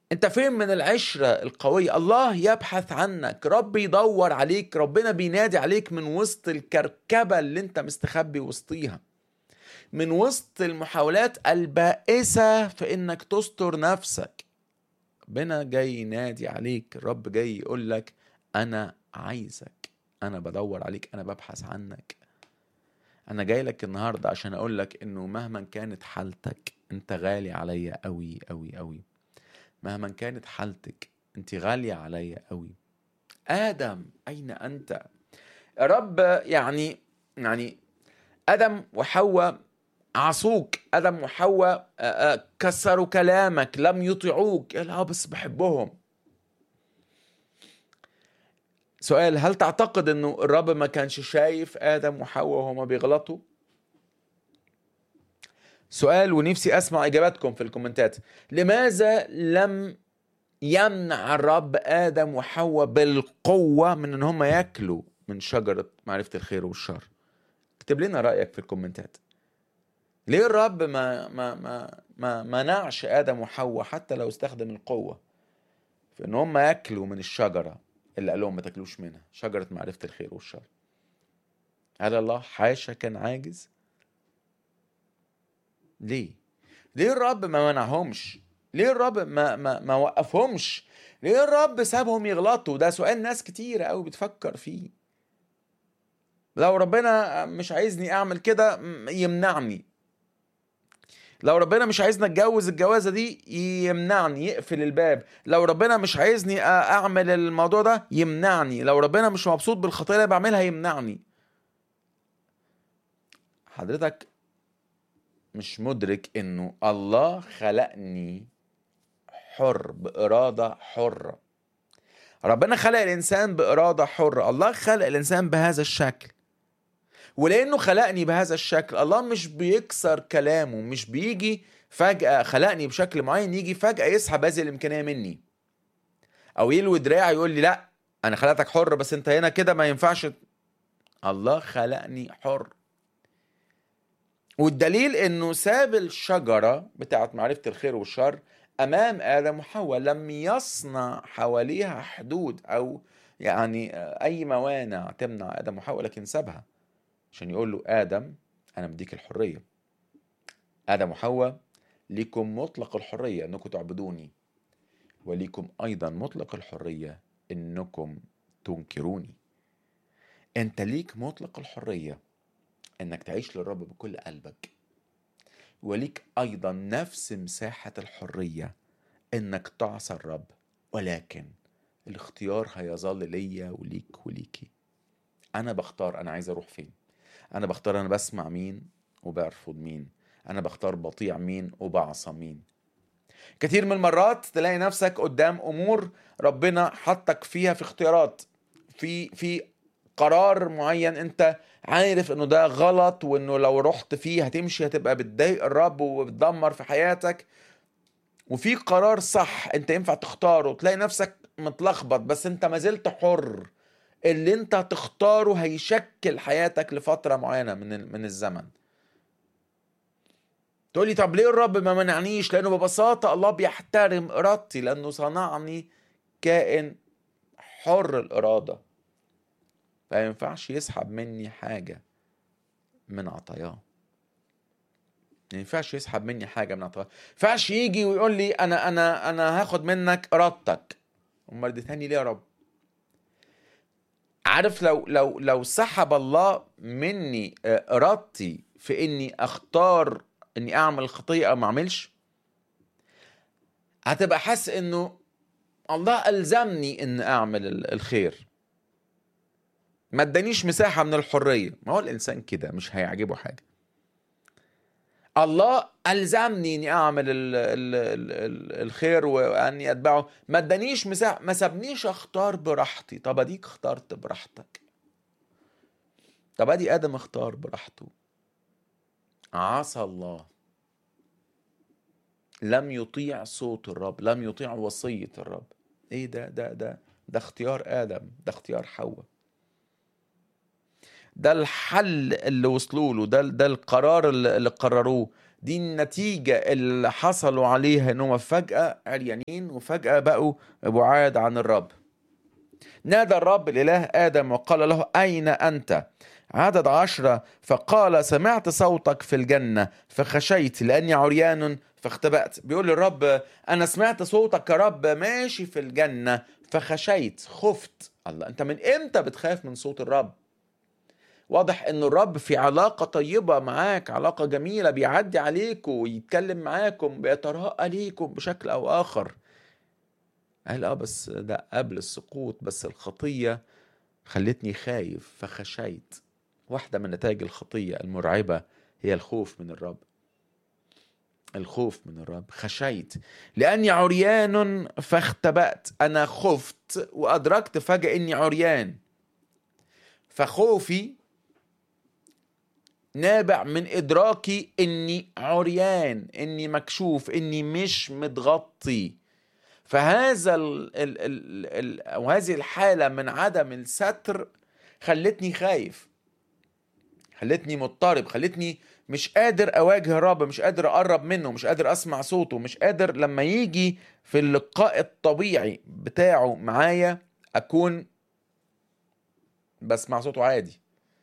انت فين من العشرة القوية الله يبحث عنك رب يدور عليك ربنا بينادي عليك من وسط الكركبة اللي انت مستخبي وسطيها من وسط المحاولات البائسة في انك تستر نفسك ربنا جاي ينادي عليك الرب جاي يقول لك انا عايزك انا بدور عليك انا ببحث عنك انا جاي لك النهارده عشان اقول لك انه مهما كانت حالتك انت غالي عليا قوي قوي قوي مهما كانت حالتك انت غالية عليا قوي آدم أين أنت يا رب يعني يعني آدم وحواء عصوك آدم وحواء كسروا كلامك لم يطيعوك لا بس بحبهم سؤال هل تعتقد انه الرب ما كانش شايف ادم وحواء وهما بيغلطوا سؤال ونفسي اسمع اجاباتكم في الكومنتات لماذا لم يمنع الرب ادم وحواء بالقوه من ان هم ياكلوا من شجره معرفه الخير والشر اكتب لنا رايك في الكومنتات ليه الرب ما ما ما ما منعش ادم وحواء حتى لو استخدم القوه في ان هم ياكلوا من الشجره اللي قال لهم ما تاكلوش منها شجره معرفه الخير والشر هل الله حاشا كان عاجز ليه ليه الرب ما منعهمش ليه الرب ما ما ما وقفهمش ليه الرب سابهم يغلطوا ده سؤال ناس كتير قوي بتفكر فيه لو ربنا مش عايزني اعمل كده يمنعني لو ربنا مش عايزني اتجوز الجوازه دي يمنعني يقفل الباب لو ربنا مش عايزني اعمل الموضوع ده يمنعني لو ربنا مش مبسوط بالخطيه اللي بعملها يمنعني حضرتك مش مدرك انه الله خلقني حر بإرادة حرة ربنا خلق الإنسان بإرادة حرة الله خلق الإنسان بهذا الشكل ولأنه خلقني بهذا الشكل الله مش بيكسر كلامه مش بيجي فجأة خلقني بشكل معين يجي فجأة يسحب هذه الإمكانية مني أو يلوي دراعي يقول لي لأ أنا خلقتك حر بس أنت هنا كده ما ينفعش الله خلقني حر والدليل انه ساب الشجره بتاعت معرفه الخير والشر امام ادم وحواء لم يصنع حواليها حدود او يعني اي موانع تمنع ادم وحواء لكن سابها عشان يقول له ادم انا مديك الحريه ادم وحواء ليكم مطلق الحريه انكم تعبدوني وليكم ايضا مطلق الحريه انكم تنكروني انت ليك مطلق الحريه انك تعيش للرب بكل قلبك وليك ايضا نفس مساحه الحريه انك تعصى الرب ولكن الاختيار هيظل ليا وليك وليكي انا بختار انا عايز اروح فين انا بختار انا بسمع مين وبرفض مين انا بختار بطيع مين وبعصى مين كتير من المرات تلاقي نفسك قدام امور ربنا حطك فيها في اختيارات في في قرار معين انت عارف انه ده غلط وانه لو رحت فيه هتمشي هتبقى بتضايق الرب وبتدمر في حياتك وفي قرار صح انت ينفع تختاره تلاقي نفسك متلخبط بس انت ما زلت حر اللي انت هتختاره هيشكل حياتك لفترة معينة من من الزمن تقول لي طب ليه الرب ما منعنيش لانه ببساطة الله بيحترم ارادتي لانه صنعني كائن حر الارادة فما ينفعش يسحب مني حاجة من عطاياه ما ينفعش يسحب مني حاجة من عطاياه ما ينفعش يجي ويقول لي أنا أنا أنا هاخد منك إرادتك أمال اديتهاني ليه يا رب؟ عارف لو لو لو سحب الله مني إرادتي في إني أختار إني أعمل خطية أو ما أعملش هتبقى حاسس إنه الله ألزمني إن أعمل الخير ما ادانيش مساحه من الحريه ما هو الانسان كده مش هيعجبه حاجه الله الزمني اني اعمل ال ال ال ال الخير واني اتبعه ما ادانيش مساحه ما سابنيش اختار براحتي طب اديك اخترت براحتك طب ادي ادم اختار براحته عصى الله لم يطيع صوت الرب لم يطيع وصيه الرب ايه ده ده ده ده اختيار ادم ده اختيار حواء ده الحل اللي وصلوا له ده ده القرار اللي قرروه دي النتيجة اللي حصلوا عليها انهم فجأة عريانين وفجأة بقوا بعاد عن الرب نادى الرب الإله آدم وقال له أين أنت عدد عشرة فقال سمعت صوتك في الجنة فخشيت لأني عريان فاختبأت بيقول الرب أنا سمعت صوتك يا رب ماشي في الجنة فخشيت خفت الله أنت من إمتى بتخاف من صوت الرب واضح ان الرب في علاقة طيبة معاك علاقة جميلة بيعدي عليكم ويتكلم معاكم بيتراءى ليكم بشكل او اخر قال اه بس ده قبل السقوط بس الخطية خلتني خايف فخشيت واحدة من نتائج الخطية المرعبة هي الخوف من الرب الخوف من الرب خشيت لأني عريان فاختبأت أنا خفت وأدركت فجأة إني عريان فخوفي نابع من إدراكي إني عريان إني مكشوف إني مش متغطي فهذا ال ال ال ال أو هذه الحالة من عدم الستر خلتني خايف خلتني مضطرب خلتني مش قادر اواجه الرب مش قادر اقرب منه مش قادر اسمع صوته مش قادر لما يجي في اللقاء الطبيعي بتاعه معايا اكون بسمع صوته عادي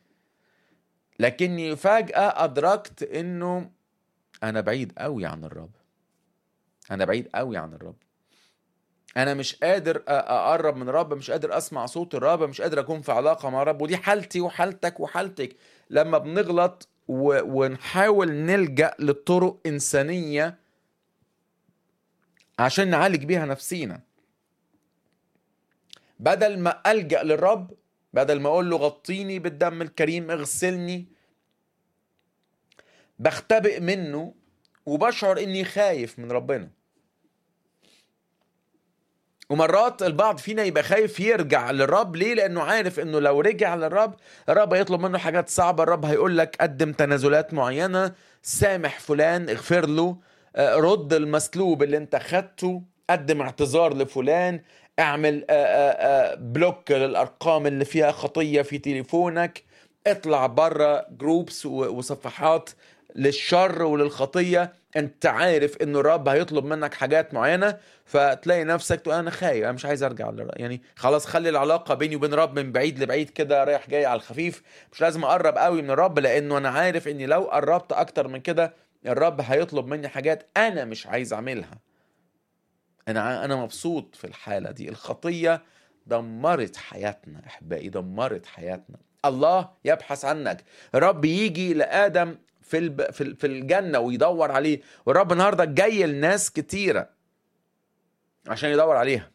لكني فجأة أدركت إنه أنا بعيد قوي عن الرب أنا بعيد قوي عن الرب أنا مش قادر أقرب من الرب مش قادر أسمع صوت الرب مش قادر أكون في علاقة مع الرب ودي حالتي وحالتك وحالتك لما بنغلط و... ونحاول نلجأ لطرق إنسانية عشان نعالج بيها نفسينا بدل ما ألجأ للرب بدل ما أقول له غطيني بالدم الكريم اغسلني بختبئ منه وبشعر إني خايف من ربنا ومرات البعض فينا يبقى خايف يرجع للرب ليه لانه عارف انه لو رجع للرب الرب هيطلب منه حاجات صعبه الرب هيقول لك قدم تنازلات معينه سامح فلان اغفر له رد المسلوب اللي انت خدته قدم اعتذار لفلان اعمل بلوك للارقام اللي فيها خطيه في تليفونك اطلع بره جروبس وصفحات للشر وللخطيه انت عارف انه الرب هيطلب منك حاجات معينه فتلاقي نفسك تقول انا خايف انا مش عايز ارجع للرب. يعني خلاص خلي العلاقه بيني وبين الرب من بعيد لبعيد كده رايح جاي على الخفيف مش لازم اقرب قوي من الرب لانه انا عارف اني لو قربت اكتر من كده الرب هيطلب مني حاجات انا مش عايز اعملها انا انا مبسوط في الحاله دي الخطيه دمرت حياتنا احبائي دمرت حياتنا الله يبحث عنك الرب يجي لادم في الب... في في الجنه ويدور عليه والرب النهارده جاي لناس كتيره عشان يدور عليها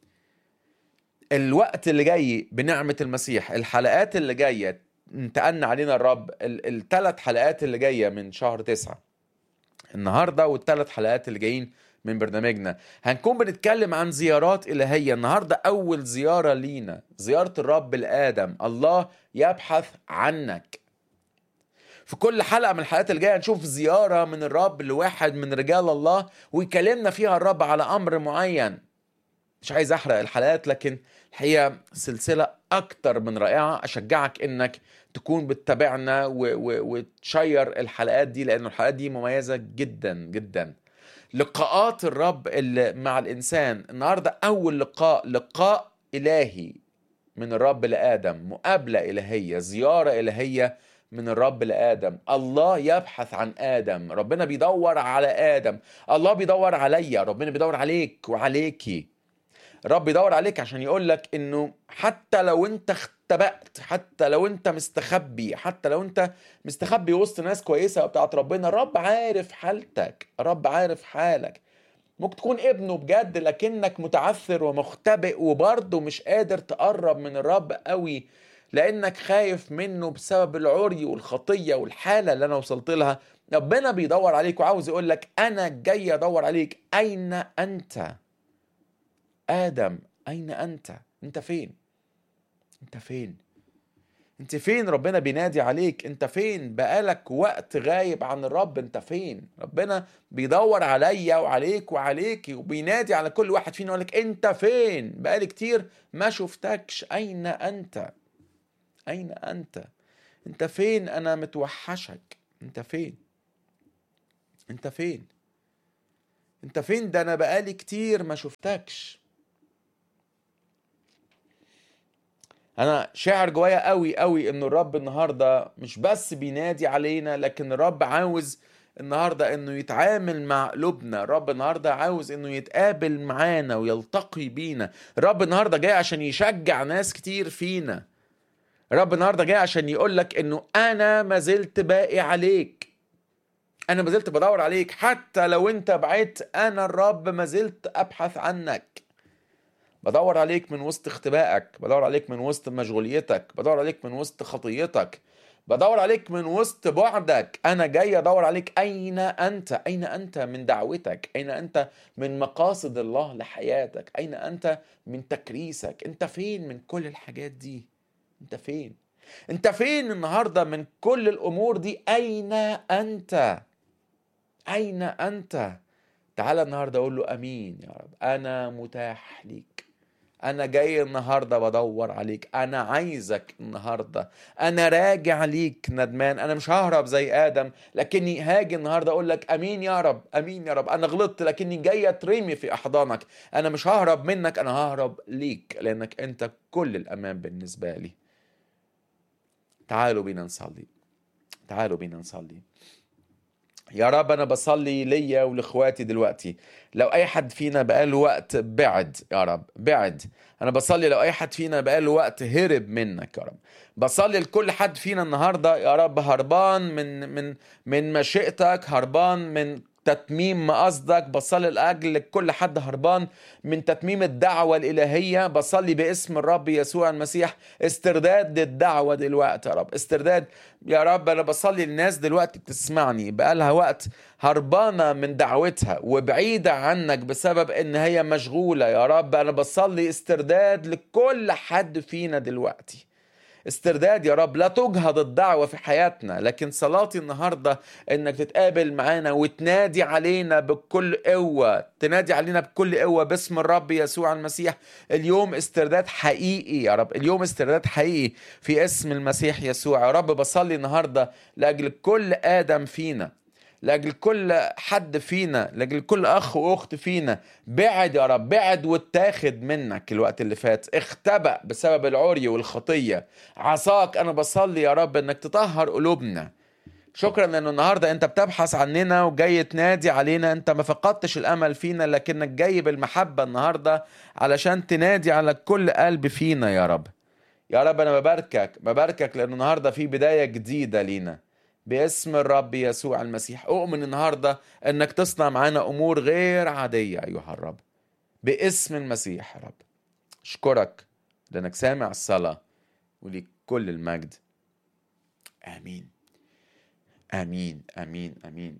الوقت اللي جاي بنعمه المسيح الحلقات اللي جايه انتقلنا علينا الرب الثلاث حلقات اللي جايه من شهر تسعة النهارده والثلاث حلقات اللي جايين من برنامجنا هنكون بنتكلم عن زيارات إلهية النهاردة أول زيارة لينا زيارة الرب لآدم الله يبحث عنك في كل حلقة من الحلقات اللي جاية هنشوف زيارة من الرب لواحد من رجال الله ويكلمنا فيها الرب على أمر معين مش عايز أحرق الحلقات لكن الحقيقة سلسلة أكتر من رائعة أشجعك إنك تكون بتتابعنا و- و- وتشير الحلقات دي لأن الحلقات دي مميزة جدا جدا لقاءات الرب اللي مع الإنسان النهاردة أول لقاء لقاء إلهي من الرب لآدم مقابلة إلهية زيارة إلهية من الرب لآدم الله يبحث عن آدم ربنا بيدور على آدم الله بيدور عليا ربنا بيدور عليك وعليكي الرب بيدور عليك عشان يقول لك انه حتى لو انت اختبأت حتى لو انت مستخبي حتى لو انت مستخبي وسط ناس كويسه بتاعت ربنا الرب عارف حالتك الرب عارف حالك ممكن تكون ابنه بجد لكنك متعثر ومختبئ وبرضه مش قادر تقرب من الرب قوي لانك خايف منه بسبب العري والخطيه والحاله اللي انا وصلت لها ربنا بيدور عليك وعاوز يقول لك انا جاي ادور عليك اين انت ادم اين انت انت فين انت فين انت فين ربنا بينادي عليك انت فين بقالك وقت غايب عن الرب انت فين ربنا بيدور عليا وعليك وعليكي وبينادي على كل واحد فينا يقول لك انت فين بقالي كتير ما شفتكش اين انت اين انت انت فين انا متوحشك انت فين انت فين انت فين ده انا بقالي كتير ما شفتكش انا شاعر جوايا قوي قوي ان الرب النهارده مش بس بينادي علينا لكن الرب عاوز النهارده انه يتعامل مع قلوبنا الرب النهارده عاوز انه يتقابل معانا ويلتقي بينا الرب النهارده جاي عشان يشجع ناس كتير فينا الرب النهارده جاي عشان يقول لك انه انا ما زلت باقي عليك انا ما زلت بدور عليك حتى لو انت بعدت انا الرب ما زلت ابحث عنك بدور عليك من وسط اختبائك بدور عليك من وسط مشغوليتك بدور عليك من وسط خطيتك بدور عليك من وسط بعدك انا جاي ادور عليك اين انت اين انت من دعوتك اين انت من مقاصد الله لحياتك اين انت من تكريسك انت فين من كل الحاجات دي انت فين انت فين النهارده من كل الامور دي اين انت اين انت تعال النهارده اقول له امين يا رب انا متاح ليك انا جاي النهارده بدور عليك انا عايزك النهارده انا راجع ليك ندمان انا مش ههرب زي ادم لكني هاجي النهارده اقول لك امين يا رب امين يا رب انا غلطت لكني جاي اترمي في احضانك انا مش ههرب منك انا ههرب ليك لانك انت كل الامان بالنسبه لي تعالوا بينا نصلي تعالوا بينا نصلي يا رب انا بصلي ليا ولاخواتي دلوقتي لو اي حد فينا بقاله وقت بعد يا رب بعد انا بصلي لو اي حد فينا بقاله وقت هرب منك يا رب بصلي لكل حد فينا النهارده يا رب هربان من من من مشيئتك هربان من تتميم مقصدك بصلي لاجل كل حد هربان من تتميم الدعوه الالهيه بصلي باسم الرب يسوع المسيح استرداد للدعوه دلوقتي يا رب استرداد يا رب انا بصلي للناس دلوقتي بتسمعني بقالها وقت هربانه من دعوتها وبعيده عنك بسبب ان هي مشغوله يا رب انا بصلي استرداد لكل حد فينا دلوقتي استرداد يا رب لا تجهض الدعوة في حياتنا لكن صلاتي النهاردة انك تتقابل معانا وتنادي علينا بكل قوة تنادي علينا بكل قوة باسم الرب يسوع المسيح اليوم استرداد حقيقي يا رب اليوم استرداد حقيقي في اسم المسيح يسوع يا رب بصلي النهاردة لأجل كل آدم فينا لاجل كل حد فينا لاجل كل اخ واخت فينا بعد يا رب بعد واتاخد منك الوقت اللي فات اختبأ بسبب العري والخطيه عصاك انا بصلي يا رب انك تطهر قلوبنا شكرا لانه النهارده انت بتبحث عننا وجاي تنادي علينا انت ما فقدتش الامل فينا لكنك جاي بالمحبه النهارده علشان تنادي على كل قلب فينا يا رب يا رب انا بباركك بباركك لانه النهارده في بدايه جديده لينا باسم الرب يسوع المسيح أؤمن النهاردة أنك تصنع معنا أمور غير عادية أيها الرب باسم المسيح يا رب أشكرك لأنك سامع الصلاة وليك كل المجد آمين آمين آمين آمين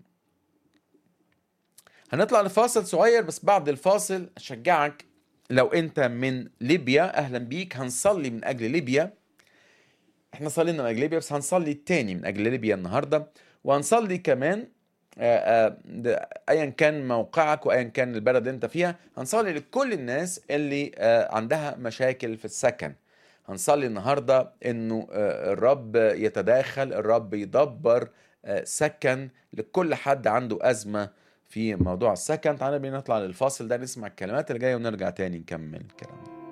هنطلع لفاصل صغير بس بعد الفاصل أشجعك لو أنت من ليبيا أهلا بيك هنصلي من أجل ليبيا احنا صلينا من اجل ليبيا بس هنصلي تاني من اجل ليبيا النهارده وهنصلي كمان ايا كان موقعك وايا كان البلد اللي انت فيها هنصلي لكل الناس اللي عندها مشاكل في السكن هنصلي النهارده انه الرب يتداخل الرب يدبر سكن لكل حد عنده ازمه في موضوع السكن تعالى بينا نطلع للفاصل ده نسمع الكلمات اللي جايه ونرجع تاني نكمل كلامنا